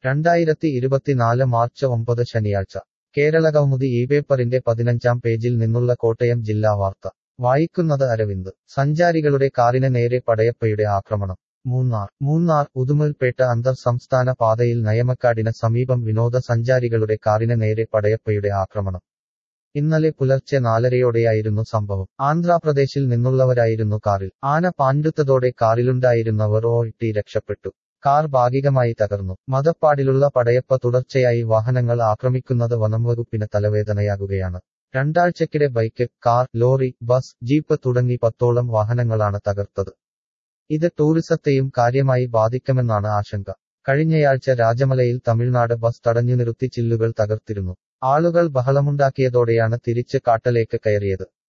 രണ്ടായിരത്തി ഇരുപത്തിനാല് മാർച്ച് ഒമ്പത് ശനിയാഴ്ച കേരളകൗമുദി ഈ പേപ്പറിന്റെ പതിനഞ്ചാം പേജിൽ നിന്നുള്ള കോട്ടയം ജില്ലാ വാർത്ത വായിക്കുന്നത് അരവിന്ദ് സഞ്ചാരികളുടെ കാറിന് നേരെ പടയപ്പയുടെ ആക്രമണം മൂന്നാർ മൂന്നാർ ഉദുമൽപേട്ട അന്തർ സംസ്ഥാന പാതയിൽ നയമക്കാടിന് സമീപം വിനോദസഞ്ചാരികളുടെ കാറിന് നേരെ പടയപ്പയുടെ ആക്രമണം ഇന്നലെ പുലർച്ചെ നാലരയോടെയായിരുന്നു സംഭവം ആന്ധ്രാപ്രദേശിൽ നിന്നുള്ളവരായിരുന്നു കാറിൽ ആന പാഞ്ഞെടുത്തതോടെ കാറിലുണ്ടായിരുന്നവർ ഓട്ടി രക്ഷപ്പെട്ടു കാർ ഭാഗികമായി തകർന്നു മതപ്പാടിലുള്ള പടയപ്പ തുടർച്ചയായി വാഹനങ്ങൾ ആക്രമിക്കുന്നത് വനംവകുപ്പിന് തലവേദനയാകുകയാണ് രണ്ടാഴ്ചക്കിടെ bike car lorry bus jeep തുടങ്ങി പത്തോളം വാഹനങ്ങളാണ് തകർത്തത് ഇത് ടൂറിസത്തെയും കാര്യമായി ബാധിക്കുമെന്നാണ് ആശങ്ക കഴിഞ്ഞയാഴ്ച രാജമലയിൽ തമിഴ്നാട് ബസ് തടഞ്ഞു നിർത്തി ചില്ലുകൾ തകർത്തിരുന്നു ആളുകൾ ബഹളമുണ്ടാക്കിയതോടെയാണ് തിരിച്ച് കാട്ടിലേക്ക് കയറിയത്